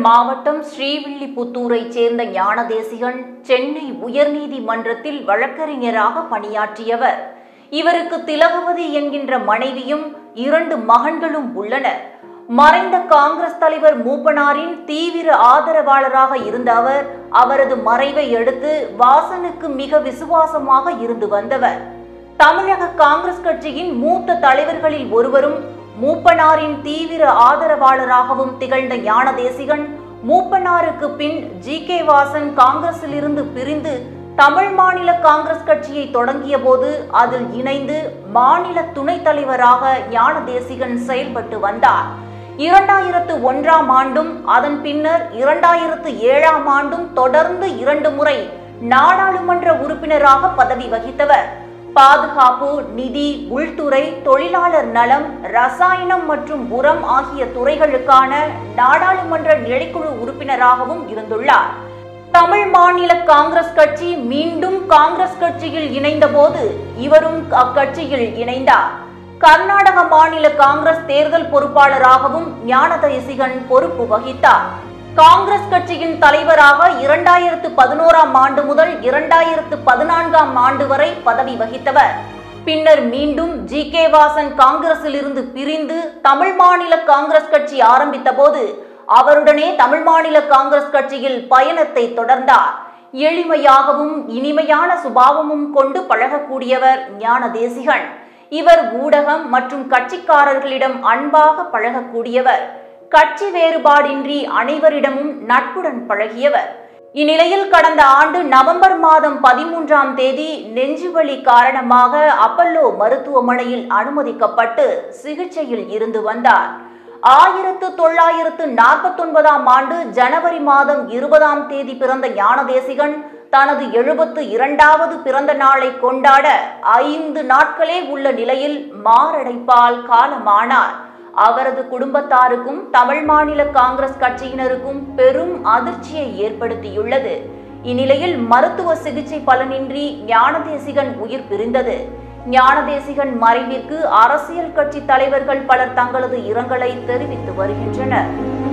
மாவட்டம் ஸ்ரீவில்லிபுத்தூரைச் சேர்ந்த ஞானதேசிகன் சென்னை உயர்நீதிமன்றத்தில் வழக்கறிஞராக பணியாற்றியவர் இவருக்கு திலகவதி என்கின்ற மனைவியும் இரண்டு மகன்களும் உள்ளனர் மறைந்த காங்கிரஸ் தலைவர் மூப்பனாரின் தீவிர ஆதரவாளராக இருந்த அவர் அவரது மறைவை அடுத்து வாசனுக்கு மிக விசுவாசமாக இருந்து வந்தவர் தமிழக காங்கிரஸ் கட்சியின் மூத்த தலைவர்களில் ஒருவரும் மூப்பனாரின் தீவிர ஆதரவாளராகவும் திகழ்ந்த ஞானதேசிகன் மூப்பனாருக்கு பின் ஜி கே வாசன் காங்கிரசிலிருந்து பிரிந்து தமிழ் மாநில காங்கிரஸ் கட்சியை தொடங்கிய போது அதில் இணைந்து மாநில துணைத் தலைவராக ஞானதேசிகன் செயல்பட்டு வந்தார் இரண்டாயிரத்து ஒன்றாம் ஆண்டும் அதன் பின்னர் இரண்டாயிரத்து ஏழாம் ஆண்டும் தொடர்ந்து இரண்டு முறை நாடாளுமன்ற உறுப்பினராக பதவி வகித்தவர் பாதுகாப்பு நிதி உள்துறை தொழிலாளர் நலம் ரசாயனம் மற்றும் உரம் ஆகிய துறைகளுக்கான நாடாளுமன்ற நிலைக்குழு உறுப்பினராகவும் இருந்துள்ளார் தமிழ் மாநில காங்கிரஸ் கட்சி மீண்டும் காங்கிரஸ் கட்சியில் இணைந்தபோது இவரும் அக்கட்சியில் இணைந்தார் கர்நாடக மாநில காங்கிரஸ் தேர்தல் பொறுப்பாளராகவும் ஞானதேசிகன் பொறுப்பு வகித்தார் காங்கிரஸ் கட்சியின் தலைவராக இரண்டாயிரத்து பதினோராம் ஆண்டு முதல் இரண்டாயிரத்து பதினான்காம் ஆண்டு வரை பதவி வகித்தவர் பின்னர் மீண்டும் ஜி கே வாசன் காங்கிரசிலிருந்து பிரிந்து தமிழ் மாநில காங்கிரஸ் கட்சி ஆரம்பித்த போது அவருடனே தமிழ் மாநில காங்கிரஸ் கட்சியில் பயணத்தை தொடர்ந்தார் எளிமையாகவும் இனிமையான சுபாவமும் கொண்டு பழகக்கூடியவர் ஞான தேசிகன் இவர் ஊடகம் மற்றும் கட்சிக்காரர்களிடம் அன்பாக பழகக்கூடியவர் கட்சி வேறுபாடின்றி அனைவரிடமும் நட்புடன் பழகியவர் இந்நிலையில் கடந்த ஆண்டு நவம்பர் மாதம் பதிமூன்றாம் தேதி நெஞ்சுவலி காரணமாக அப்பல்லோ மருத்துவமனையில் அனுமதிக்கப்பட்டு சிகிச்சையில் இருந்து வந்தார் ஆயிரத்து தொள்ளாயிரத்து நாற்பத்தொன்பதாம் ஆண்டு ஜனவரி மாதம் இருபதாம் தேதி பிறந்த ஞானதேசிகன் தனது எழுபத்து இரண்டாவது பிறந்த நாளை கொண்டாட ஐந்து நாட்களே உள்ள நிலையில் மாரடைப்பால் காலமானார் அவரது குடும்பத்தாருக்கும் தமிழ் மாநில காங்கிரஸ் கட்சியினருக்கும் பெரும் அதிர்ச்சியை ஏற்படுத்தியுள்ளது இந்நிலையில் மருத்துவ சிகிச்சை பலனின்றி ஞானதேசிகன் உயிர் பிரிந்தது ஞானதேசிகன் மறைவிற்கு அரசியல் கட்சி தலைவர்கள் பலர் தங்களது இரங்கலை தெரிவித்து வருகின்றனர்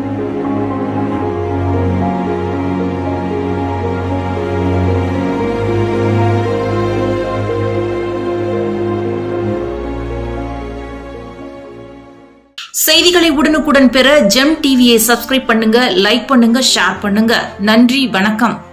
செய்திகளை உடனுக்குடன் பெற ஜெம் டிவியை சப்ஸ்கிரைப் பண்ணுங்க லைக் பண்ணுங்க ஷேர் பண்ணுங்க நன்றி வணக்கம்